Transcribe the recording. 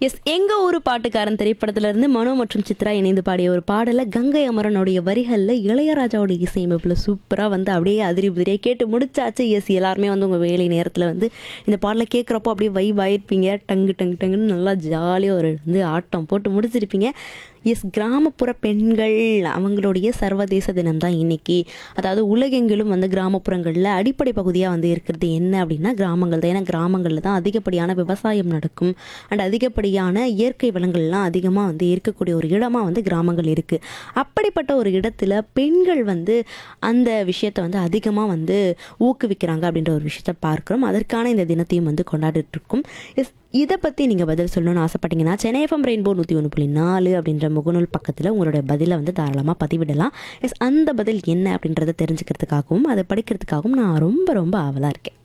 S எங்க ஊரு பாட்டுக்காரன் திரைப்படத்துல இருந்து மனோ மற்றும் சித்ரா இணைந்து பாடிய ஒரு பாடல கங்கை அமரனுடைய வரிகள்ல இளையராஜாவோட இசையமைப்புல சூப்பரா வந்து அப்படியே அதிரி புதிரியா கேட்டு முடிச்சாச்சு எஸ் எல்லாருமே வந்து உங்க வேலை நேரத்துல வந்து இந்த பாடலை கேட்குறப்போ அப்படியே வைப் ஆயிருப்பீங்க டங்கு டங்கு டங்குன்னு நல்லா ஜாலியாக ஒரு வந்து ஆட்டம் போட்டு முடிச்சிருப்பீங்க எஸ் கிராமப்புற பெண்கள் அவங்களுடைய சர்வதேச தினம் தான் இன்னைக்கு அதாவது உலகெங்கிலும் வந்து கிராமப்புறங்களில் அடிப்படை பகுதியாக வந்து இருக்கிறது என்ன அப்படின்னா கிராமங்கள் தான் ஏன்னா கிராமங்களில் தான் அதிகப்படியான விவசாயம் நடக்கும் அண்ட் அதிகப்படியான இயற்கை வளங்கள்லாம் அதிகமாக வந்து இருக்கக்கூடிய ஒரு இடமா வந்து கிராமங்கள் இருக்குது அப்படிப்பட்ட ஒரு இடத்துல பெண்கள் வந்து அந்த விஷயத்தை வந்து அதிகமாக வந்து ஊக்குவிக்கிறாங்க அப்படின்ற ஒரு விஷயத்தை பார்க்குறோம் அதற்கான இந்த தினத்தையும் வந்து கொண்டாடிட்டு இருக்கோம் எஸ் இதை பற்றி நீங்கள் பதில் சொல்லணும்னு ஆசைப்பட்டீங்கன்னா சென்னை எஃப்எம் ரெயின்போ நூற்றி ஒன்று புள்ளி நாலு அப்படின்ற முகநூல் பக்கத்தில் உங்களுடைய பதிலை வந்து தாராளமாக பதிவிடலாம் எஸ் அந்த பதில் என்ன அப்படின்றத தெரிஞ்சுக்கிறதுக்காகவும் அதை படிக்கிறதுக்காகவும் நான் ரொம்ப ரொம்ப ஆவலாக இருக்கேன்